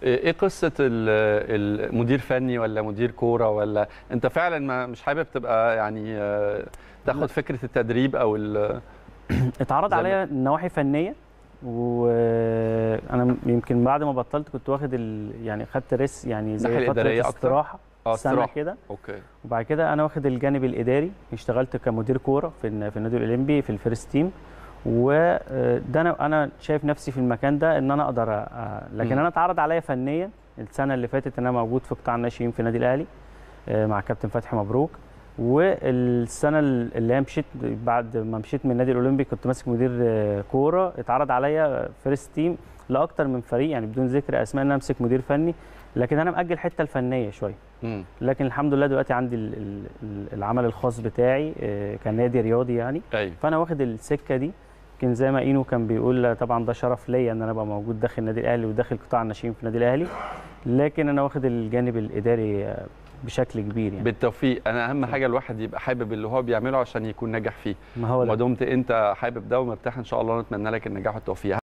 ايه قصه ال- المدير فني ولا مدير كوره ولا انت فعلا ما مش حابب تبقى يعني آه، تاخد فكره التدريب او ال- اتعرض زي ما- عليا نواحي فنيه وانا يمكن بعد ما بطلت كنت واخد ال... يعني خدت ريس يعني زي الناحية فتره الإدارية أكتر؟ استراحه اه سنه استراحه كده اوكي وبعد كده انا واخد الجانب الاداري اشتغلت كمدير كوره في الن- في النادي الاولمبي في الفيرست تيم وده انا انا شايف نفسي في المكان ده ان انا اقدر أ- لكن مم. انا اتعرض عليا فنيا السنه اللي فاتت ان انا موجود في قطاع الناشئين في النادي الاهلي آه، مع كابتن فتحي مبروك والسنه اللي هي مشيت بعد ما مشيت من النادي الاولمبي كنت ماسك مدير آه، كوره اتعرض عليا فيرست تيم لاكتر من فريق يعني بدون ذكر اسماء ان انا امسك مدير فني لكن انا مأجل الحته الفنيه شويه مم. لكن الحمد لله دلوقتي عندي ال- ال- العمل الخاص بتاعي آه، كنادي رياضي يعني ايوه فانا واخد السكه دي كان زي ما اينو كان بيقول طبعا ده شرف ليا ان انا ابقى موجود داخل النادي الاهلي وداخل قطاع الناشئين في النادي الاهلي لكن انا واخد الجانب الاداري آه، بشكل كبير يعني بالتوفيق انا اهم حاجه الواحد يبقى حابب اللي هو بيعمله عشان يكون ناجح فيه ما هو وما ده دمت انت حابب ده ومرتاح ان شاء الله نتمنى لك النجاح والتوفيق